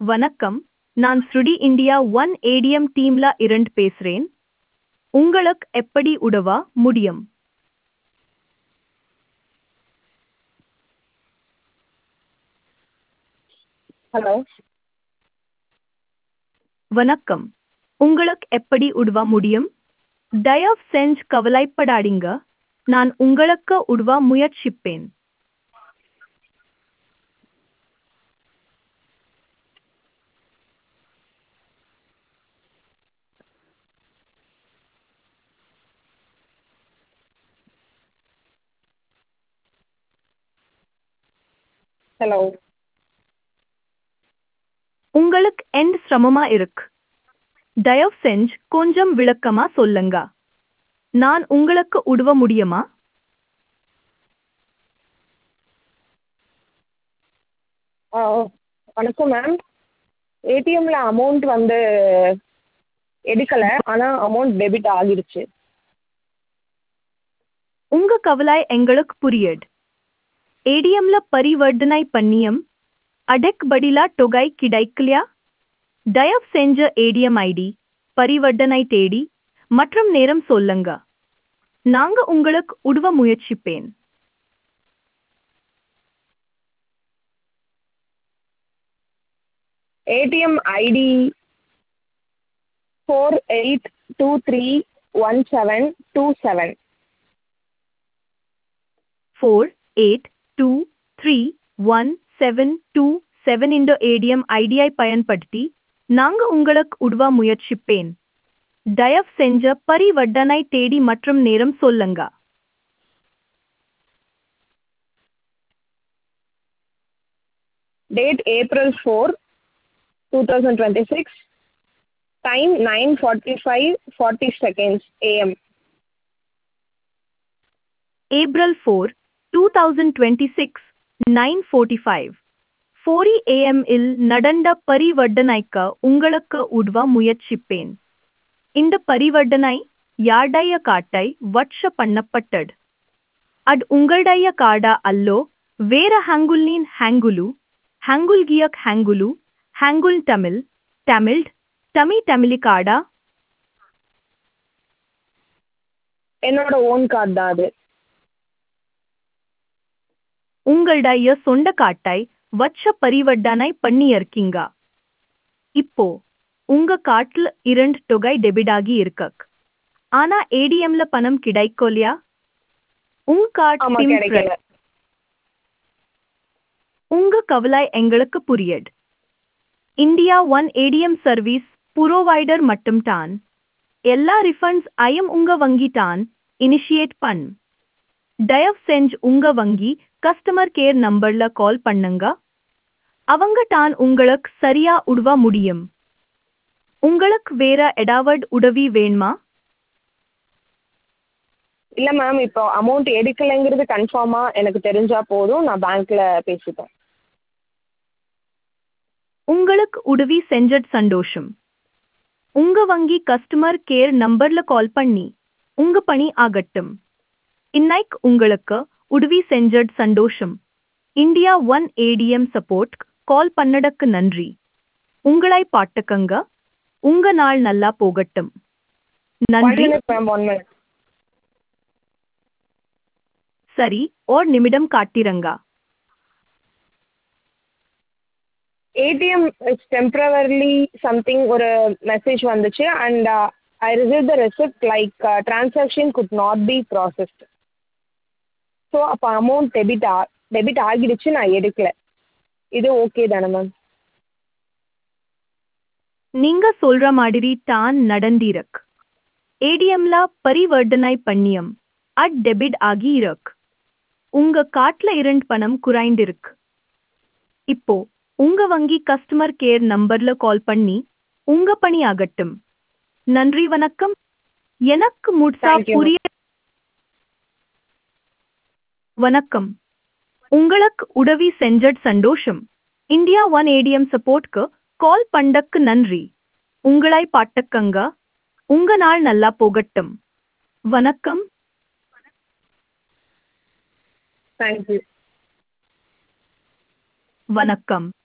வணக்கம் நான் ஸ்ருடி இந்தியா ஒன் ஏடிஎம் டீம்ல இருந்து பேசுறேன் உங்களுக்கு எப்படி உதவ முடியும் ஹலோ வணக்கம் உங்களுக்கு எப்படி உதவ முடியும் தயவு செஞ்சு கவலைப்படாதீங்க நான் உங்களுக்கு உதவ முயற்சிப்பேன் ஹலோ உங்களுக்கு எந்த சிரமமா இருக்கு தயவு செஞ்சு கொஞ்சம் விளக்கமா சொல்லுங்க நான் உங்களுக்கு உதவ முடியுமா ஆ வணக்கம் மேம் ஏடிஎம்மில் அமௌண்ட் வந்து எடுக்கலை ஆனால் அமௌண்ட் டெபிட் ஆகிடுச்சு உங்க கவலை எங்களுக்கு புரியுது ஏடிஎம்ல பரிவர்த்தனை பண்ணியம் அடக் பதிலா தொகை கிடைக்கலையா தயவு செஞ்ச ஏடிஎம் ஐடி பரிவர்த்தனை தேடி மற்றும் நேரம் சொல்லுங்க நாங்க உங்களுக்கு உதவ முயற்சிப்பேன் ATM ID four eight two three one seven two seven four eight two three one seven two seven இந்த ஏடிஎம் ஐடியை பயன்படுத்தி நாங்க உங்களுக்கு உதவ முயற்சிப்பேன் தயவு செஞ்ச பரிவர்த்தனை தேடி மற்றும் நேரம் சொல்லுங்க date April four two thousand twenty six time nine forty five forty seconds AM April four two thousand twenty six nine forty five forty AM இல் நடந்த பரிவர்த்தனைக்கு உங்களுக்கு உதவ முயற்சிப்பேன் இந்த பரிவர்த்தனை யாருடைய காட்டை வட்ச பண்ணப்பட்டது அது உங்களுடைய காடா அல்லோ வேற ஹங்குலின் ஹங்குலு ஹங்குல் கியக் ஹங்குலு ஹங்குல் தமிழ் தமிழ் தமிழ் தமிழி காடா என்னோட ஓன் கார்டு தான் அது உங்களுடைய சொந்த காட்டை வச்ச பரிவர்த்தனை பண்ணியிருக்கீங்க இப்போ உங்க காட்டுல இரண்டு தொகை டெபிட் ஆகி இருக்கக் ஆனா ஏடிஎம்ல பணம் கிடைக்கலையா உங்க கார்டு ஆமாம் PIN கிடைக்கல உங்க கவலை எங்களுக்கு புரியுது India one ATM service provider மட்டும் தான் எல்லா ரிஃபண்ட்ஸ் ஐயம் உங்க வங்கி தான் இனிஷியேட் பண் தயவு செஞ்சு உங்க வங்கி கஸ்டமர் கேர் நம்பர்ல கால் பண்ணுங்க அவங்க தான் உங்களுக்கு சரியா உதவ முடியும் உங்களுக்கு வேற ஏதாவது உதவி வேணுமா இல்லை மேம் இப்போ அமௌண்ட் எடுக்கலைங்கிறது கன்ஃபார்மாக எனக்கு தெரிஞ்சால் போதும் நான் பேங்க்கில் பேசிப்பேன் உங்களுக்கு உதவி செஞ்சது சந்தோஷம் உங்க வங்கி கஸ்டமர் கேர் நம்பர்ல கால் பண்ணி உங்க பணி ஆகட்டும் இன்னைக்கு உங்களுக்கு உதவி செஞ்சது சந்தோஷம் India one ATM support call பண்ணடக்கு நன்றி உங்களை பாட்டுக்கங்க உங்க நாள் நல்லா போகட்டும் ஒன் நன்றி மினிட் மேம் ஒன் மினிட் சரி ஓர் நிமிடம் காட்டிரங்க ஏடிஎம் இட்ஸ் டெம்ப்ரவரிலி சம்திங் ஒரு மெசேஜ் வந்துச்சு and I receive the receipt like transaction could not be processed so அப்போ அமௌண்ட் டெபிட் ஆ டெபிட் ஆகிடுச்சு நான் எடுக்கல இது ஓகே தானே மேம் நீங்க சொல்ற மாதிரி தான் நடந்திருக் ஏடிஎம்ல பரிவர்த்தனை பண்ணியம் அட் டெபிட் ஆகி இருக்கு உங்க காட்டுல இரண்டு பணம் குறைந்திருக்கு இப்போ உங்க வங்கி கஸ்டமர் கேர் நம்பர்ல கால் பண்ணி உங்க பணி ஆகட்டும் நன்றி வணக்கம் எனக்கு முழுசா Thank you. புரிய வணக்கம் உங்களுக்கு உதவி செஞ்சது சந்தோஷம் இந்தியா ஒன் ஏடிஎம் சப்போர்ட்க்கு கால் பண்ணக்கு நன்றி உங்களை பாட்டக்கங்க உங்க நாள் நல்லா போகட்டும் வணக்கம் தேங்க்யூ வணக்கம்